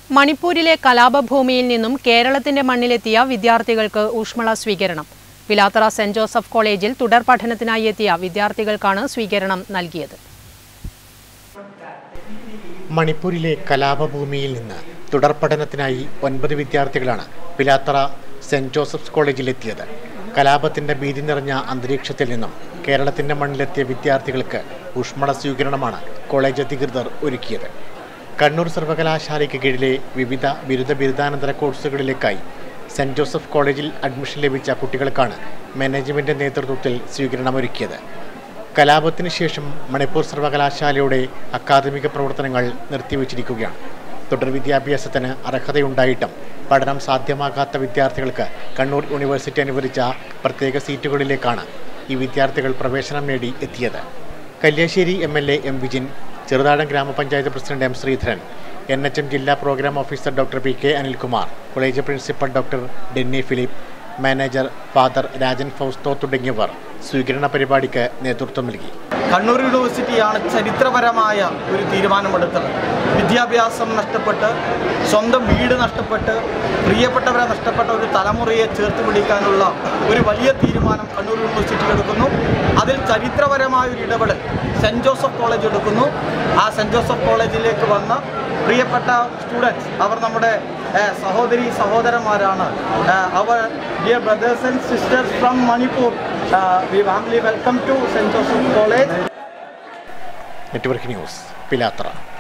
മണിപ്പൂരിലെ കലാപഭൂമിയിൽ നിന്നും കേരളത്തിന്റെ മണ്ണിലെത്തിയ വിദ്യാർത്ഥികൾക്ക് ഊഷ്മള സ്വീകരണം പിലാത്തറ സെന്റ് ജോസഫ് കോളേജിൽ തുടർ പഠനത്തിനായി എത്തിയ വിദ്യാർത്ഥികൾക്കാണ് സ്വീകരണം നൽകിയത് മണിപ്പൂരിലെ കലാപഭൂമിയിൽ നിന്ന് തുടർ പഠനത്തിനായി ഒൻപത് വിദ്യാർത്ഥികളാണ് പിലാത്തറ സെന്റ് ജോസഫ്സ് കോളേജിലെത്തിയത് കലാപത്തിന്റെ ഭീതി നിറഞ്ഞ അന്തരീക്ഷത്തിൽ നിന്നും കേരളത്തിന്റെ മണ്ണിലെത്തിയ വിദ്യാർത്ഥികൾക്ക് ഊഷ്മള സ്വീകരണമാണ് കോളേജ് അധികൃതർ ഒരുക്കിയത് കണ്ണൂർ സർവകലാശാലയ്ക്ക് കീഴിലെ വിവിധ ബിരുദ ബിരുദാനന്തര കോഴ്സുകളിലേക്കായി സെന്റ് ജോസഫ് കോളേജിൽ അഡ്മിഷൻ ലഭിച്ച കുട്ടികൾക്കാണ് മാനേജ്മെന്റ് നേതൃത്വത്തിൽ സ്വീകരണമൊരുക്കിയത് കലാപത്തിന് ശേഷം മണിപ്പൂർ സർവകലാശാലയുടെ അക്കാദമിക പ്രവർത്തനങ്ങൾ നിർത്തിവച്ചിരിക്കുകയാണ് തുടർ വിദ്യാഭ്യാസത്തിന് അർഹതയുണ്ടായിട്ടും പഠനം സാധ്യമാകാത്ത വിദ്യാർത്ഥികൾക്ക് കണ്ണൂർ യൂണിവേഴ്സിറ്റി അനുവദിച്ച പ്രത്യേക സീറ്റുകളിലേക്കാണ് ഈ വിദ്യാർത്ഥികൾ പ്രവേശനം നേടി എത്തിയത് Kalliasseri M L A M Vijin Cheruthazham ഗ്രാമപഞ്ചായത്ത് president M Sreedharan N H M ജില്ലാ programme officer doctor P K Anilkumar college principal doctor Denny Philip manager father Rajan Fausto തുടങ്ങിയവർ സ്വീകരണ പരിപാടിക്ക് നേതൃത്വം നൽകി കണ്ണൂർ യൂണിവേഴ്സിറ്റിയാണ് ചരിത്രപരമായ ഒരു തീരുമാനമെടുത്തത് വിദ്യാഭ്യാസം നഷ്ടപ്പെട്ട് സ്വന്തം വീട് നഷ്ടപ്പെട്ട് പ്രിയപ്പെട്ടവരെ നഷ്ടപ്പെട്ട ഒരു തലമുറയെ ചേർത്ത് പിടിക്കാനുള്ള ഒരു വലിയ തീരുമാനം കണ്ണൂർ യൂണിവേഴ്സിറ്റി എടുക്കുന്നു അതിൽ ചരിത്രപരമായ ഒരു ഇടപെടൽ സെൻറ് ജോസഫ് കോളേജ് എടുക്കുന്നു ആ സെൻറ് ജോസഫ് കോളേജിലേക്ക് വന്ന പ്രിയപ്പെട്ട സ്റ്റുഡൻസ് അവർ നമ്മുടെ ഏഹ്, സഹോദരി സഹോദരന്മാരാണ് അവർ dear brothers and sisters from Manipur we warmly welcome to saint Joseph college network news Pilathara